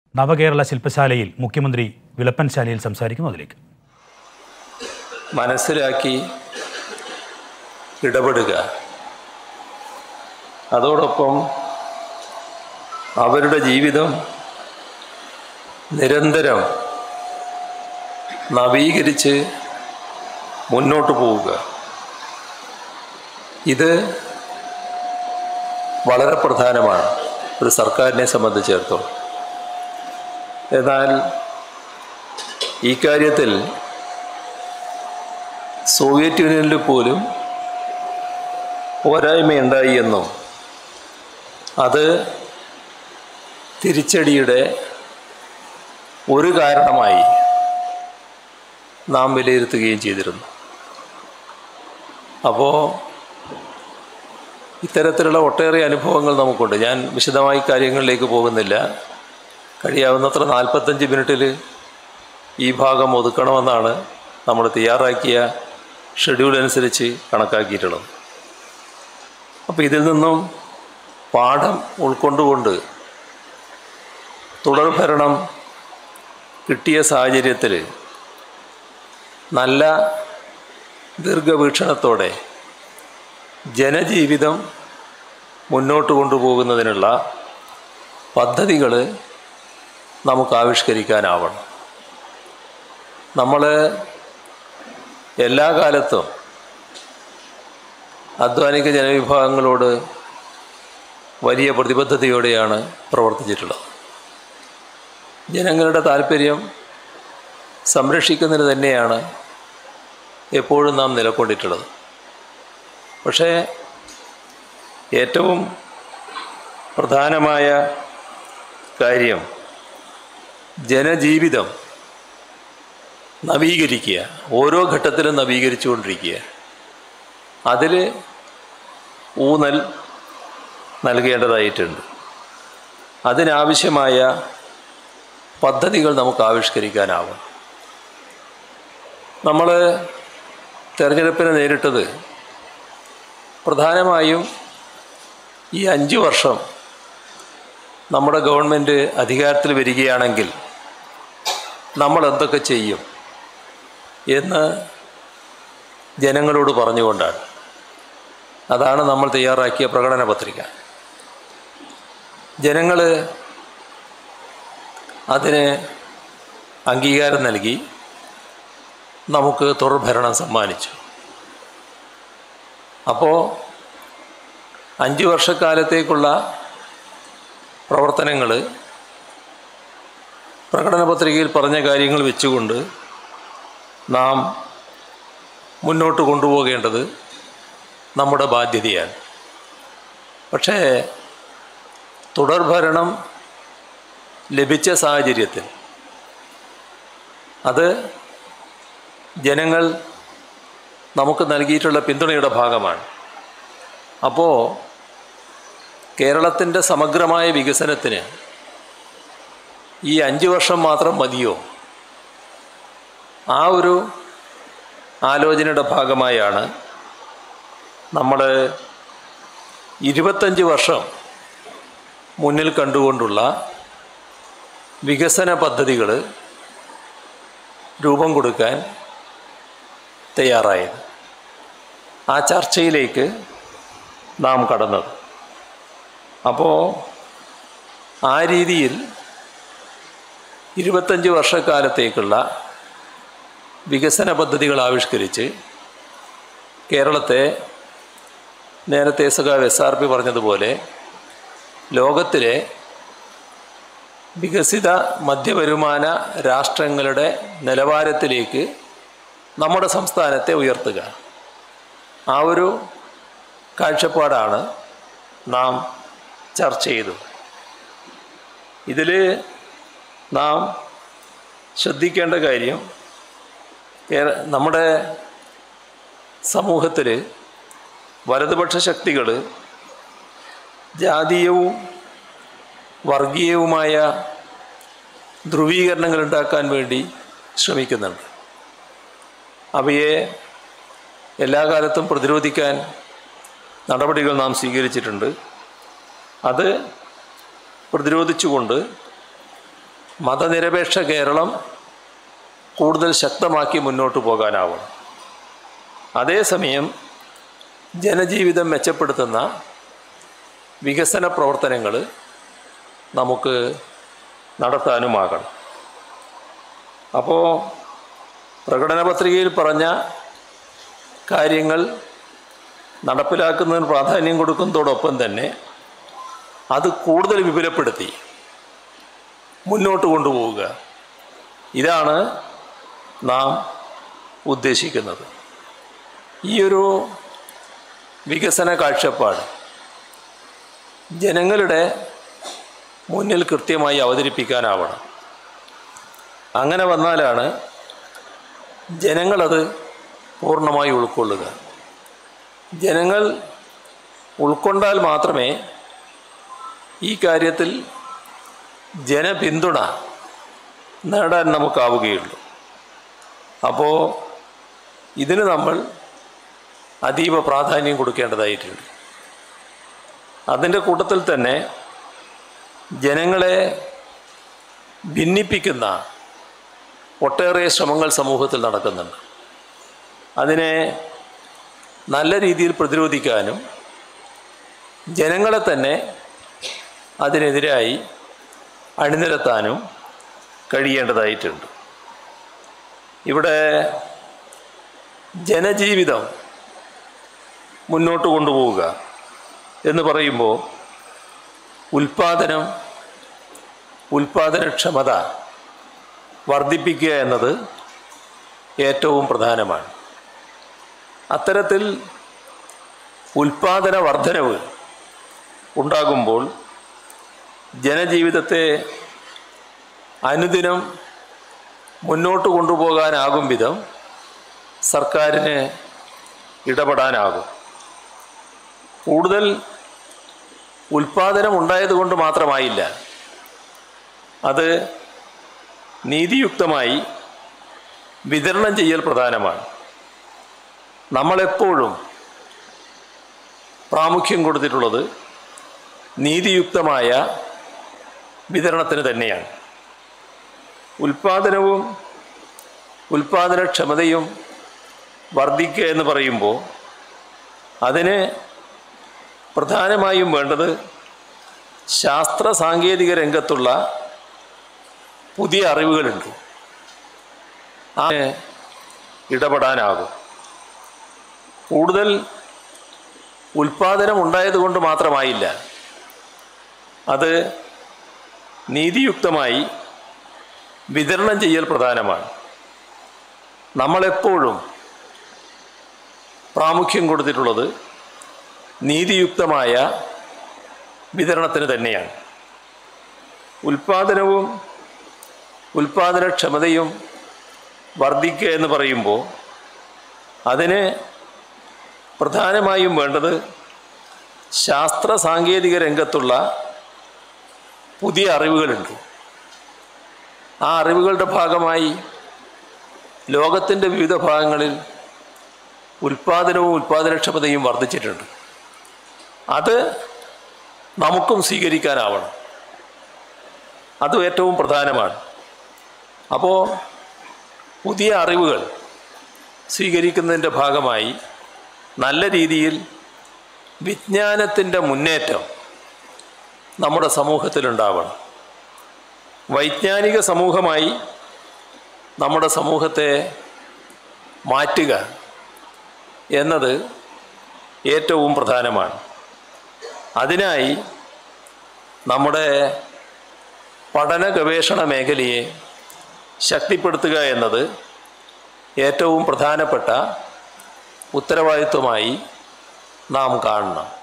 നവകേരള ശില്പശാലയിൽ മുഖ്യമന്ത്രി വിളപ്പൻശാലയിൽ സംസാരിക്കും അതിലേക്ക് മനസ്സിലാക്കി ഇടപെടുക അതോടൊപ്പം അവരുടെ ജീവിതം നിരന്തരം നവീകരിച്ച് മുന്നോട്ട് പോവുക ഇത് വളരെ പ്രധാനമാണ് ഒരു സർക്കാരിനെ സംബന്ധിച്ചിടത്തോളം എന്നാൽ ഈ കാര്യത്തിൽ സോവിയറ്റ് യൂണിയനിൽ പോലും പോരായ്മയുണ്ടായി എന്നും അത് തിരിച്ചടിയുടെ ഒരു കാരണമായി നാം വിലയിരുത്തുകയും ചെയ്തിരുന്നു അപ്പോൾ ഇത്തരത്തിലുള്ള ഒട്ടേറെ അനുഭവങ്ങൾ നമുക്കുണ്ട് ഞാൻ വിശദമായി കാര്യങ്ങളിലേക്ക് പോകുന്നില്ല കഴിയാവുന്നത്ര നാൽപ്പത്തഞ്ച് മിനിറ്റിൽ ഈ ഭാഗം ഒതുക്കണമെന്നാണ് നമ്മൾ തയ്യാറാക്കിയ ഷെഡ്യൂൾ അനുസരിച്ച് കണക്കാക്കിയിട്ടുള്ളത് അപ്പോൾ ഇതിൽ നിന്നും പാഠം ഉൾക്കൊണ്ടുകൊണ്ട് തുടർഭരണം കിട്ടിയ സാഹചര്യത്തിൽ നല്ല ദീർഘവീക്ഷണത്തോടെ ജനജീവിതം മുന്നോട്ട് കൊണ്ടുപോകുന്നതിനുള്ള പദ്ധതികൾ നമുക്ക് ആവിഷ്കരിക്കാനാവണം നമ്മൾ എല്ലാ കാലത്തും അധ്വാനിക ജനവിഭാഗങ്ങളോട് വലിയ പ്രതിബദ്ധതയോടെയാണ് പ്രവർത്തിച്ചിട്ടുള്ളത് ജനങ്ങളുടെ താല്പര്യം സംരക്ഷിക്കുന്നതിന് തന്നെയാണ് എപ്പോഴും നാം നിലകൊണ്ടിട്ടുള്ളത് പക്ഷേ ഏറ്റവും പ്രധാനമായ കാര്യം ജനജീവിതം നവീകരിക്കുക ഓരോ ഘട്ടത്തിലും നവീകരിച്ചുകൊണ്ടിരിക്കുക അതിൽ ഊന്നൽ നൽകേണ്ടതായിട്ടുണ്ട് അതിനാവശ്യമായ പദ്ധതികൾ നമുക്ക് ആവിഷ്കരിക്കാനാവും നമ്മൾ തിരഞ്ഞെടുപ്പിനെ നേരിട്ടത് പ്രധാനമായും ഈ അഞ്ച് വർഷം നമ്മുടെ ഗവൺമെൻറ് അധികാരത്തിൽ വരികയാണെങ്കിൽ നമ്മൾ എന്തൊക്കെ ചെയ്യും എന്ന് ജനങ്ങളോട് പറഞ്ഞുകൊണ്ടാണ് അതാണ് നമ്മൾ തയ്യാറാക്കിയ പ്രകടന പത്രിക ജനങ്ങൾ അതിന് അംഗീകാരം നൽകി നമുക്ക് തുടർഭരണം സമ്മാനിച്ചു അപ്പോൾ അഞ്ച് വർഷക്കാലത്തേക്കുള്ള പ്രവർത്തനങ്ങൾ പ്രകടന പത്രികയിൽ പറഞ്ഞ കാര്യങ്ങൾ വെച്ചുകൊണ്ട് നാം മുന്നോട്ട് കൊണ്ടുപോകേണ്ടത് നമ്മുടെ ബാധ്യതയാണ് പക്ഷേ തുടർഭരണം ലഭിച്ച സാഹചര്യത്തിൽ അത് ജനങ്ങൾ നമുക്ക് നൽകിയിട്ടുള്ള പിന്തുണയുടെ ഭാഗമാണ് അപ്പോൾ കേരളത്തിൻ്റെ സമഗ്രമായ വികസനത്തിന് ഈ അഞ്ച് വർഷം മാത്രം മതിയോ ആ ഒരു ആലോചനയുടെ ഭാഗമായാണ് നമ്മൾ ഇരുപത്തഞ്ച് വർഷം മുന്നിൽ കണ്ടുകൊണ്ടുള്ള വികസന പദ്ധതികൾ രൂപം കൊടുക്കാൻ തയ്യാറായത് ആ ചർച്ചയിലേക്ക് നാം കടന്നത് അപ്പോൾ ആ രീതിയിൽ ഇരുപത്തഞ്ച് വർഷക്കാലത്തേക്കുള്ള വികസന പദ്ധതികൾ ആവിഷ്കരിച്ച് കേരളത്തെ നേരത്തെ സഖാവ് എസ് ആർ പി പറഞ്ഞതുപോലെ ലോകത്തിലെ വികസിത മധ്യവരുമാന രാഷ്ട്രങ്ങളുടെ നിലവാരത്തിലേക്ക് നമ്മുടെ സംസ്ഥാനത്തെ ഉയർത്തുക ആ ഒരു കാഴ്ചപ്പാടാണ് നാം ചർച്ച ചെയ്തത് ഇതിൽ നാം ശ്രദ്ധിക്കേണ്ട കാര്യം കേര- നമ്മുടെ സമൂഹത്തിൽ വലതുപക്ഷ ശക്തികൾ ജാതീയവും വർഗീയവുമായ ധ്രുവീകരണങ്ങൾ ഉണ്ടാക്കാൻ വേണ്ടി ശ്രമിക്കുന്നുണ്ട് അവയെ എല്ലാ കാലത്തും പ്രതിരോധിക്കാൻ നടപടികൾ നാം സ്വീകരിച്ചിട്ടുണ്ട് അത് പ്രതിരോധിച്ചുകൊണ്ട് മതനിരപേക്ഷ കേരളം കൂടുതൽ ശക്തമാക്കി മുന്നോട്ട് പോകാനാവണം അതേസമയം ജനജീവിതം മെച്ചപ്പെടുത്തുന്ന വികസന പ്രവർത്തനങ്ങൾ നമുക്ക് നടത്താനുമാകണം അപ്പോൾ പ്രകടന പത്രികയിൽ പറഞ്ഞ കാര്യങ്ങൾ നടപ്പിലാക്കുന്നതിന് പ്രാധാന്യം കൊടുക്കുന്നതോടൊപ്പം തന്നെ അത് കൂടുതൽ വിപുലപ്പെടുത്തി മുന്നോട്ട് കൊണ്ടുപോവുക ഇതാണ് നാം ഉദ്ദേശിക്കുന്നത് ഈ ഒരു വികസന കാഴ്ചപ്പാട് ജനങ്ങളുടെ മുന്നിൽ കൃത്യമായി അവതരിപ്പിക്കാനാവണം അങ്ങനെ വന്നാലാണ് ജനങ്ങളത് പൂർണ്ണമായി ഉൾക്കൊള്ളുക ജനങ്ങൾ ഉൾക്കൊണ്ടാൽ മാത്രമേ ഈ കാര്യത്തിൽ ജനപിന്തുണ നേടാൻ നമുക്കാവുകയുള്ളൂ അപ്പോൾ ഇതിന് നമ്മൾ അതീവ പ്രാധാന്യം കൊടുക്കേണ്ടതായിട്ടുണ്ട് അതിൻ്റെ കൂട്ടത്തിൽ തന്നെ ജനങ്ങളെ ഭിന്നിപ്പിക്കുന്ന ഒട്ടേറെ ശ്രമങ്ങൾ സമൂഹത്തിൽ നടക്കുന്നുണ്ട് അതിനെ നല്ല രീതിയിൽ പ്രതിരോധിക്കാനും ജനങ്ങളെ തന്നെ അതിനെതിരായി അണിനിരത്താനും കഴിയേണ്ടതായിട്ടുണ്ട് ഇവിടെ ജനജീവിതം മുന്നോട്ട് കൊണ്ടുപോവുക എന്ന് പറയുമ്പോൾ ഉൽപാദനം ഉൽപാദനക്ഷമത വർദ്ധിപ്പിക്കുക എന്നത് ഏറ്റവും പ്രധാനമാണ് അത്തരത്തിൽ ഉൽപാദന വർധനവ് ഉണ്ടാകുമ്പോൾ ജനജീവിതത്തെ അനുദിനം മുന്നോട്ട് കൊണ്ടുപോകാനാകും വിധം സർക്കാരിന് ഇടപെടാനാകും കൂടുതൽ ഉൽപാദനം ഉണ്ടായതുകൊണ്ട് മാത്രമായില്ല അത് നീതിയുക്തമായി വിതരണം ചെയ്യൽ പ്രധാനമാണ് നമ്മളെപ്പോഴും പ്രാമുഖ്യം കൊടുത്തിട്ടുള്ളത് നീതിയുക്തമായ വിതരണത്തിന് തന്നെയാണ് ഉൽപാദനവും ഉൽപാദനക്ഷമതയും വർദ്ധിക്കുക എന്ന് പറയുമ്പോൾ അതിന് പ്രധാനമായും വേണ്ടത് ശാസ്ത്ര സാങ്കേതിക രംഗത്തുള്ള പുതിയ അറിവുകളുണ്ട് ആ ഇടപെടാനാകും കൂടുതൽ ഉൽപാദനം ഉണ്ടായതുകൊണ്ട് മാത്രമായില്ല അത് നീതിയുക്തമായി വിതരണം ചെയ്യൽ പ്രധാനമാണ് നമ്മളെപ്പോഴും പ്രാമുഖ്യം കൊടുത്തിട്ടുള്ളത് നീതിയുക്തമായ വിതരണത്തിന് തന്നെയാണ് ഉൽപാദനവും ഉൽപാദനക്ഷമതയും വർദ്ധിക്കുക എന്ന് പറയുമ്പോൾ അതിന് പ്രധാനമായും വേണ്ടത് ശാസ്ത്ര സാങ്കേതിക രംഗത്തുള്ള പുതിയ അറിവുകളുണ്ട് ആ അറിവുകളുടെ ഭാഗമായി ലോകത്തിൻ്റെ വിവിധ ഭാഗങ്ങളിൽ ഉൽപാദനവും ഉൽപാദനക്ഷമതയും വർദ്ധിച്ചിട്ടുണ്ട് അത് നമുക്കും സ്വീകരിക്കാനാവണം അത് ഏറ്റവും പ്രധാനമാണ് അപ്പോൾ പുതിയ അറിവുകൾ സ്വീകരിക്കുന്നതിൻ്റെ ഭാഗമായി നല്ല രീതിയിൽ വിജ്ഞാനത്തിൻ്റെ മുന്നേറ്റം നമ്മുടെ സമൂഹത്തിലുണ്ടാവണം വൈജ്ഞാനിക സമൂഹമായി നമ്മുടെ സമൂഹത്തെ മാറ്റുക എന്നത് ഏറ്റവും പ്രധാനമാണ് അതിനായി നമ്മുടെ പഠന ഗവേഷണ മേഖലയെ ശക്തിപ്പെടുത്തുക എന്നത് ഏറ്റവും പ്രധാനപ്പെട്ട ഉത്തരവാദിത്വമായി നാം കാണണം